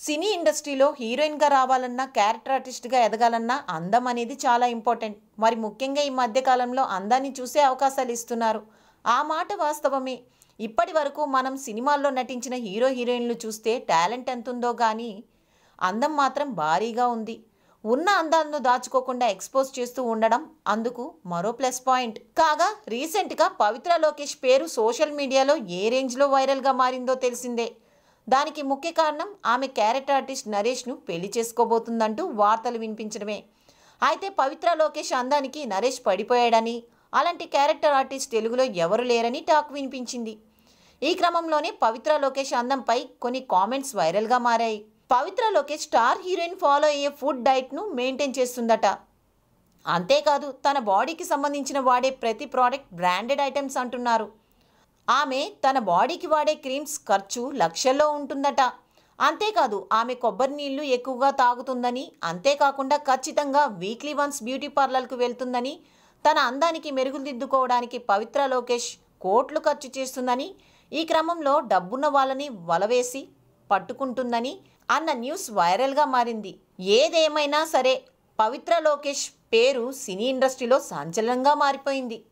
సినీ ఇండస్ట్రీలో హీరోయిన్గా రావాలన్నా క్యారెక్టర్ ఆర్టిస్ట్గా ఎదగాలన్నా అందం అనేది చాలా ఇంపార్టెంట్ మరి ముఖ్యంగా ఈ మధ్యకాలంలో అందాన్ని చూసే అవకాశాలు ఇస్తున్నారు ఆ మాట వాస్తవమే ఇప్పటి వరకు మనం సినిమాల్లో నటించిన హీరో హీరోయిన్లు చూస్తే టాలెంట్ ఎంతుందో కానీ అందం మాత్రం భారీగా ఉంది ఉన్న అందాలను దాచుకోకుండా ఎక్స్పోజ్ చేస్తూ ఉండడం అందుకు మరో ప్లస్ పాయింట్ కాగా రీసెంట్గా పవిత్ర లోకేష్ పేరు సోషల్ మీడియాలో ఏ రేంజ్లో వైరల్గా మారిందో తెలిసిందే దానికి ముఖ్య కారణం ఆమె క్యారెక్టర్ ఆర్టిస్ట్ నరేష్ను పెళ్లి చేసుకోబోతుందంటూ వార్తలు వినిపించడమే అయితే పవిత్ర లోకేష్ అందానికి నరేష్ పడిపోయాడని అలాంటి క్యారెక్టర్ ఆర్టిస్ట్ తెలుగులో ఎవరు లేరని టాక్ వినిపించింది ఈ క్రమంలోనే పవిత్ర లోకేష్ అందంపై కొన్ని కామెంట్స్ వైరల్గా మారాయి Pavitra Lokesh star heroine follow అయ్యే ఫుడ్ డైట్ను మెయింటైన్ చేస్తుందట అంతేకాదు తన బాడీకి సంబంధించిన వాడే ప్రతి ప్రోడక్ట్ బ్రాండెడ్ ఐటమ్స్ అంటున్నారు ఆమె తన బాడీకి వాడే క్రీమ్స్ ఖర్చు లక్షల్లో ఉంటుందట అంతేకాదు ఆమె కొబ్బరి నీళ్లు ఎక్కువగా తాగుతుందని అంతేకాకుండా ఖచ్చితంగా వీక్లీ వన్స్ బ్యూటీ పార్లర్కు వెళ్తుందని తన అందానికి మెరుగుదిద్దుకోవడానికి పవిత్ర లోకేష్ కోట్లు ఖర్చు చేస్తుందని ఈ క్రమంలో డబ్బున్న వాళ్ళని వలవేసి పట్టుకుంటుందని అన్న న్యూస్ వైరల్గా మారింది ఏదేమైనా సరే పవిత్ర లోకేష్ పేరు సినీ ఇండస్ట్రీలో సంచలనంగా మారిపోయింది